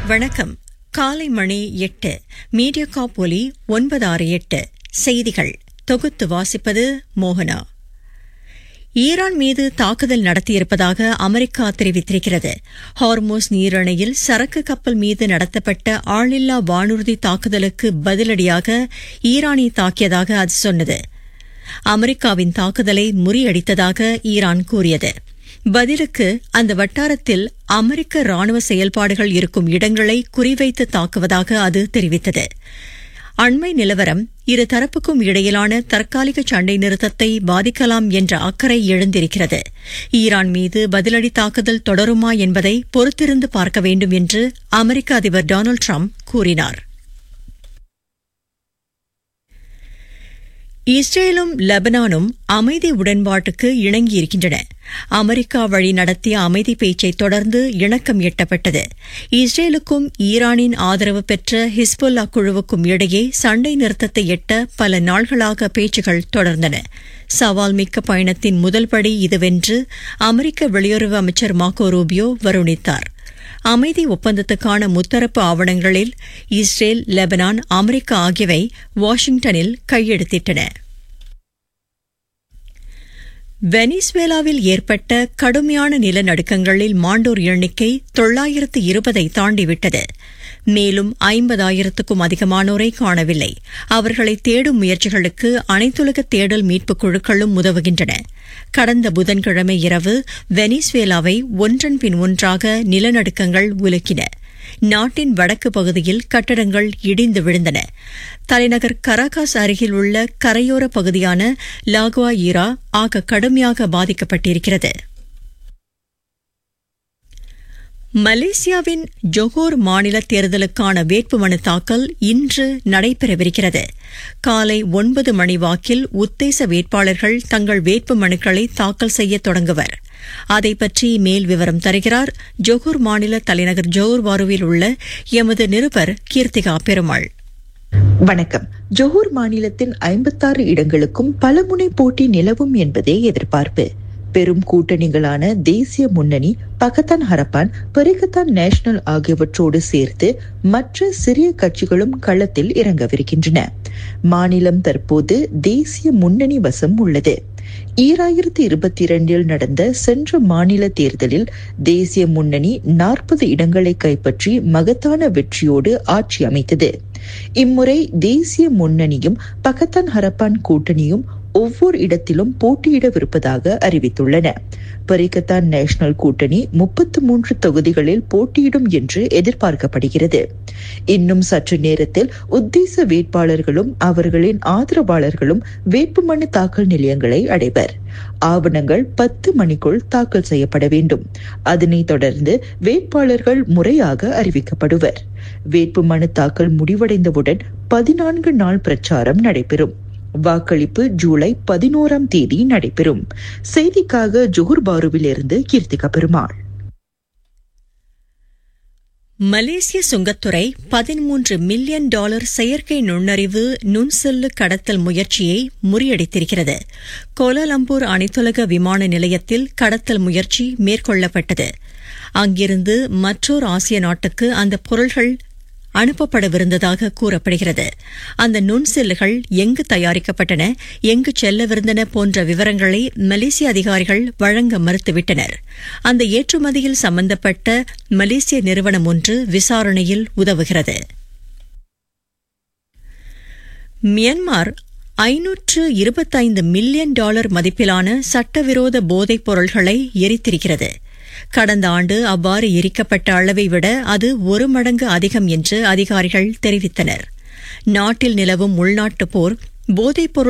வணக்கம் காலை மணி எட்டு மீடியாகாப் ஒலி ஒன்பது ஆறு எட்டு செய்திகள் தொகுத்து வாசிப்பது மோகனா ஈரான் மீது தாக்குதல் நடத்தியிருப்பதாக அமெரிக்கா தெரிவித்திருக்கிறது ஹார்மோஸ் நீரிணையில் சரக்கு கப்பல் மீது நடத்தப்பட்ட ஆளில்லா வானூர்தி தாக்குதலுக்கு பதிலடியாக ஈரானை தாக்கியதாக அது சொன்னது அமெரிக்காவின் தாக்குதலை முறியடித்ததாக ஈரான் கூறியது பதிலுக்கு அந்த வட்டாரத்தில் அமெரிக்க ராணுவ செயல்பாடுகள் இருக்கும் இடங்களை குறிவைத்து தாக்குவதாக அது தெரிவித்தது அண்மை நிலவரம் இரு தரப்புக்கும் இடையிலான தற்காலிக சண்டை நிறுத்தத்தை பாதிக்கலாம் என்ற அக்கறை எழுந்திருக்கிறது ஈரான் மீது பதிலடி தாக்குதல் தொடருமா என்பதை பொறுத்திருந்து பார்க்க வேண்டும் என்று அமெரிக்க அதிபர் டொனால்டு ட்ரம்ப் கூறினார் இஸ்ரேலும் லெபனானும் அமைதி உடன்பாட்டுக்கு இணங்கியிருக்கின்றன அமெரிக்கா வழி நடத்திய அமைதி பேச்சை தொடர்ந்து இணக்கம் எட்டப்பட்டது இஸ்ரேலுக்கும் ஈரானின் ஆதரவு பெற்ற ஹிஸ்புல்லா குழுவுக்கும் இடையே சண்டை நிறுத்தத்தை எட்ட பல நாள்களாக பேச்சுகள் தொடர்ந்தன சவால் மிக்க பயணத்தின் முதல் படி இதுவென்று அமெரிக்க வெளியுறவு அமைச்சர் மாக்கோ ரூபியோ வருணித்தார் அமைதி ஒப்பந்தத்துக்கான முத்தரப்பு ஆவணங்களில் இஸ்ரேல் லெபனான் அமெரிக்கா ஆகியவை வாஷிங்டனில் கையெழுத்திட்டன வெனிசுவேலாவில் ஏற்பட்ட கடுமையான நிலநடுக்கங்களில் மாண்டோர் எண்ணிக்கை தொள்ளாயிரத்து இருபதை தாண்டிவிட்டது மேலும் ஐம்பதாயிரத்துக்கும் அதிகமானோரை காணவில்லை அவர்களை தேடும் முயற்சிகளுக்கு அனைத்துலக தேடல் மீட்புக் குழுக்களும் உதவுகின்றன கடந்த புதன்கிழமை இரவு வெனிசுவேலாவை ஒன்றன் பின் ஒன்றாக நிலநடுக்கங்கள் உலுக்கின நாட்டின் வடக்கு பகுதியில் கட்டடங்கள் இடிந்து விழுந்தன தலைநகர் கராகாஸ் அருகில் உள்ள கரையோர பகுதியான லாகுவா ஈரா ஆக கடுமையாக பாதிக்கப்பட்டிருக்கிறது மலேசியாவின் ஜொஹோர் மாநில தேர்தலுக்கான வேட்புமனு தாக்கல் இன்று நடைபெறவிருக்கிறது காலை ஒன்பது மணி வாக்கில் உத்தேச வேட்பாளர்கள் தங்கள் வேட்புமனுக்களை தாக்கல் செய்ய தொடங்குவர் அதை பற்றி மேல் விவரம் தருகிறார் ஜொஹூர் மாநில தலைநகர் ஜோஹர் வாருவில் உள்ள எமது நிருபர் கீர்த்திகா பெருமாள் வணக்கம் ஜொஹூர் மாநிலத்தின் ஐம்பத்தாறு இடங்களுக்கும் பலமுனை போட்டி நிலவும் என்பதே எதிர்பார்ப்பு பெரும் கூட்டணிகளான தேசிய முன்னணி பகத்தான் ஹரப்பான் பெரிகத்தான் நேஷனல் ஆகியவற்றோடு சேர்த்து மற்ற சிறிய கட்சிகளும் களத்தில் இறங்கவிருக்கின்றன மாநிலம் தற்போது தேசிய முன்னணி வசம் உள்ளது ஈராயிரத்தி இருபத்தி இரண்டில் நடந்த சென்ற மாநில தேர்தலில் தேசிய முன்னணி நாற்பது இடங்களை கைப்பற்றி மகத்தான வெற்றியோடு ஆட்சி அமைத்தது இம்முறை தேசிய முன்னணியும் பகத்தான் ஹரப்பான் கூட்டணியும் ஒவ்வொரு இடத்திலும் போட்டியிடவிருப்பதாக அறிவித்துள்ளன பரிகத்தான் நேஷனல் கூட்டணி முப்பத்து மூன்று தொகுதிகளில் போட்டியிடும் என்று எதிர்பார்க்கப்படுகிறது இன்னும் சற்று நேரத்தில் உத்தேச வேட்பாளர்களும் அவர்களின் ஆதரவாளர்களும் வேட்புமனு தாக்கல் நிலையங்களை அடைவர் ஆவணங்கள் பத்து மணிக்குள் தாக்கல் செய்யப்பட வேண்டும் அதனைத் தொடர்ந்து வேட்பாளர்கள் முறையாக அறிவிக்கப்படுவர் வேட்புமனு தாக்கல் முடிவடைந்தவுடன் பதினான்கு நாள் பிரச்சாரம் நடைபெறும் வாக்களிப்பு ஜூலை பதினோராம் தேதி நடைபெறும் செய்திக்காக ஜொஹர் பாருவில் இருந்து கீர்த்திகா பெருமாள் மலேசிய சுங்கத்துறை பதிமூன்று மில்லியன் டாலர் செயற்கை நுண்ணறிவு நுண்செல்லு கடத்தல் முயற்சியை முறியடித்திருக்கிறது கோலாலம்பூர் அனைத்துலக விமான நிலையத்தில் கடத்தல் முயற்சி மேற்கொள்ளப்பட்டது அங்கிருந்து மற்றொரு ஆசிய நாட்டுக்கு அந்த பொருள்கள் அனுப்பப்படவிருந்ததாக கூறப்படுகிறது அந்த நுண்செல்லுகள் எங்கு தயாரிக்கப்பட்டன எங்கு செல்லவிருந்தன போன்ற விவரங்களை மலேசிய அதிகாரிகள் வழங்க மறுத்துவிட்டனர் அந்த ஏற்றுமதியில் சம்பந்தப்பட்ட மலேசிய நிறுவனம் ஒன்று விசாரணையில் உதவுகிறது மியான்மர் ஐநூற்று இருபத்தைந்து மில்லியன் டாலர் மதிப்பிலான சட்டவிரோத போதைப் பொருள்களை எரித்திருக்கிறது கடந்த ஆண்டு அவ்வாறு எரிக்கப்பட்ட அளவை விட அது ஒரு மடங்கு அதிகம் என்று அதிகாரிகள் தெரிவித்தனர் நாட்டில் நிலவும் உள்நாட்டுப் போர் போதைப்பொருள்